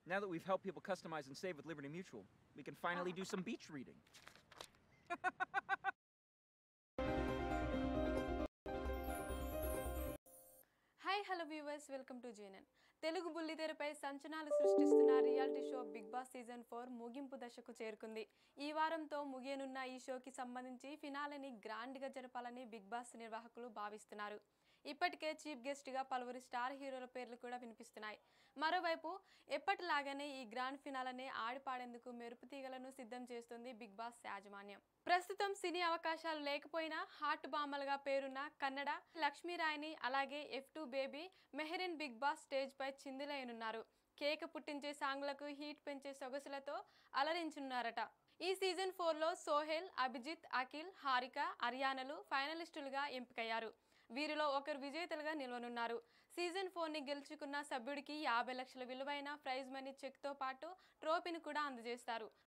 Now that we've helped people customize and save with Liberty Mutual, we can finally do some beach reading. Hi hello viewers welcome to GNN Telugu బుల్లితెరపై సంచలనాలు సృష్టిస్తున్న reality show Bigg Boss season four ముగింపు దశకు చేరుకుంది ఈ వారంతో ముగియనున్న ఈ షోకి సంబంధించి ఫినాలని గ్రాండ్గా జరపాలని బిగ్ బాస్ నిర్వాహకులు భావిస్తున్నారు ఇప్పటికే చీఫ్ గెస్ట్గా పలువురు స్టార్ హీరోల పేర్లు కూడా వినిపిస్తున్నాయి మరోవైపు ఎప్పటిలాగానే ఈ గ్రాండ్ ఫినాలని ఆడిపాడేందుకు మెరుపు తీగలను సిద్ధం చేస్తుంది బిగ్ బాస్ యాజమాన్యం ప్రస్తుతం సినీ అవకాశాలు లేకపోయినా హాట్ బామ్మలుగా పేరున్న కన్నడ లక్ష్మీరాయిని అలాగే F two baby Mehreen Bigg Boss stage పై చిందులైనున్నారు కేక పుట్టించే సాంగ్లకు హీట్ పెంచే సొగసులతో అలరించున్నారట ఈ సీజన్ ఫోర్లో సోహెల్ అభిజిత్ అఖిల్ హారిక అరియానలు ఫైనలిస్టులుగా ఎంపికయ్యారు వీరిలో ఒకరు విజేతలుగా నిలవనున్నారు సీజన్ ఫోర్ని గెలుచుకున్న సభ్యుడికి యాభై లక్షల విలువైన ప్రైజ్ మనీ చెక్తో పాటు ట్రోఫీని కూడా అందజేస్తారు